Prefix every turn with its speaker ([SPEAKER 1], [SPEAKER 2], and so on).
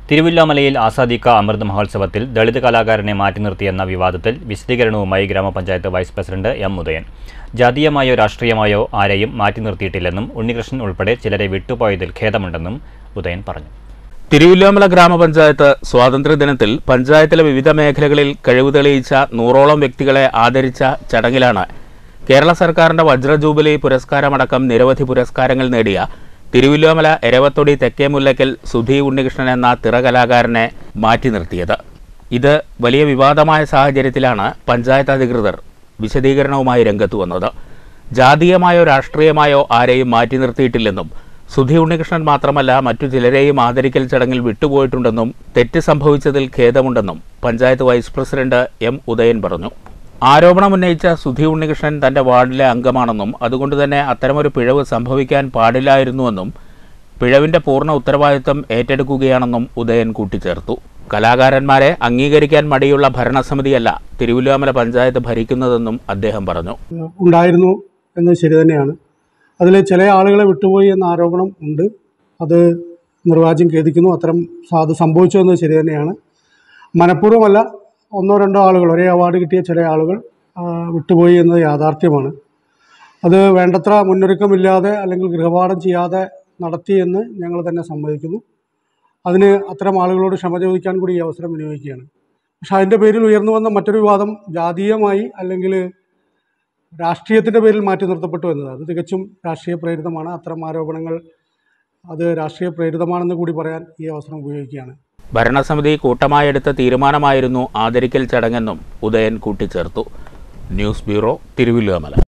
[SPEAKER 1] തിരുവില്ലാമലയിൽ ആസാദിക്ക അമൃത് മഹോത്സവത്തിൽ ദളിത് കലാകാരനെ മാറ്റി നിർത്തിയെന്ന വിവാദത്തിൽ വിശദീകരണവുമായി ഗ്രാമപഞ്ചായത്ത് വൈസ് പ്രസിഡന്റ് എം ഉദയൻ ജാതീയമായോ രാഷ്ട്രീയമായോ ആരെയും മാറ്റി നിർത്തിയിട്ടില്ലെന്നും ഉണ്ണികൃഷ്ണൻ ഉൾപ്പെടെ ചിലരെ വിട്ടുപോയതിൽ ഖേദമുണ്ടെന്നും ഉദയൻ പറഞ്ഞു
[SPEAKER 2] തിരുവില്ലോമല ഗ്രാമപഞ്ചായത്ത് സ്വാതന്ത്ര്യദിനത്തിൽ പഞ്ചായത്തിലെ വിവിധ മേഖലകളിൽ കഴിവ് തെളിയിച്ച നൂറോളം വ്യക്തികളെ ആദരിച്ച ചടങ്ങിലാണ് കേരള സർക്കാരിന്റെ വജ്ര ജൂബിലി പുരസ്കാരമടക്കം നിരവധി പുരസ്കാരങ്ങൾ നേടിയ തിരുവില്ലോമല എരവത്തൊടി തെക്കേ മുല്ലയ്ക്കൽ സുധി ഉണ്ണികൃഷ്ണൻ എന്ന തിറകലാകാരനെ മാറ്റി നിർത്തിയത് ഇത് വലിയ വിവാദമായ സാഹചര്യത്തിലാണ് പഞ്ചായത്ത് അധികൃതർ വിശദീകരണവുമായി രംഗത്തു വന്നത് ജാതീയമായോ രാഷ്ട്രീയമായോ ആരെയും മാറ്റി നിർത്തിയിട്ടില്ലെന്നും സുധി ഉണ്ണികൃഷ്ണൻ മാത്രമല്ല മറ്റു ചിലരെയും ആദരിക്കൽ ചടങ്ങിൽ വിട്ടുപോയിട്ടുണ്ടെന്നും തെറ്റ് സംഭവിച്ചതിൽ ഖേദമുണ്ടെന്നും panchayat vice president M Udayan പറഞ്ഞു ആരോപണമുന്നയിച്ച സുധി ഉണ്ണികൃഷ്ണൻ തന്റെ വാർഡിലെ അംഗമാണെന്നും അതുകൊണ്ട് തന്നെ അത്തരമൊരു പിഴവ് സംഭവിക്കാൻ പാടില്ലായിരുന്നുവെന്നും പിഴവിന്റെ പൂർണ്ണ ഉത്തരവാദിത്തം ഏറ്റെടുക്കുകയാണെന്നും ഉദയൻ കൂട്ടിച്ചേർത്തു കലാകാരന്മാരെ അംഗീകരിക്കാൻ മടിയുള്ള ഭരണസമിതിയല്ല തിരുവല്ലോമല പഞ്ചായത്ത് ഭരിക്കുന്നതെന്നും അദ്ദേഹം പറഞ്ഞു
[SPEAKER 3] ഉണ്ടായിരുന്നു എന്നത് ശരി തന്നെയാണ് അതിൽ ചില ആളുകളെ വിട്ടുപോയി എന്ന ആരോപണം ഉണ്ട് അത് നിർവാചം ഖേദിക്കുന്നു അത്തരം സ- അത് സംഭവിച്ചു എന്നത് ശരി തന്നെയാണ് മനഃപൂർവ്വമല്ല ഒന്നോ രണ്ടോ ആളുകൾ ഒരേ അവാർഡ് കിട്ടിയ ചില ആളുകൾ ആ, വിട്ടുപോയി എന്നത് യാഥാർത്ഥ്യമാണ് അത് വേണ്ടത്ര മുന്നൊരുക്കമില്ലാതെ അല്ലെങ്കിൽ ഗൃഹപാഠം ചെയ്യാതെ നടത്തിയെന്ന് ഞങ്ങൾ തന്നെ സമ്മതിക്കുന്നു അതിന് അത്തരം ആളുകളോട് ക്ഷമ ചോദിക്കാൻ കൂടി ഈ അവസരം വിനിയോഗിക്കുകയാണ് പക്ഷെ അതിൻ്റെ പേരിൽ ഉയർന്നു വന്ന മറ്റൊരു വിവാദം ജാതീയമായി അല്ലെങ്കിൽ രാഷ്ട്രീയത്തിൻ്റെ പേരിൽ മാറ്റി നിർത്തപ്പെട്ടു എന്നത് അത് തികച്ചും രാഷ്ട്രീയ പ്രേരിതമാണ് അത്തരം ആരോപണങ്ങൾ അത് രാഷ്ട്രീയ പ്രേരിതമാണെന്ന് കൂടി പറയാൻ ഈ അവസരം ഉപയോഗിക്കുകയാണ്
[SPEAKER 2] ഭരണസമിതി കൂട്ടമായെടുത്ത തീരുമാനമായിരുന്നു ആദരിക്കൽ ചടങ്ങെന്നും ഉദയൻ കൂട്ടിച്ചേർത്തു ന്യൂസ് ബ്യൂറോ തിരുവല്ലോമല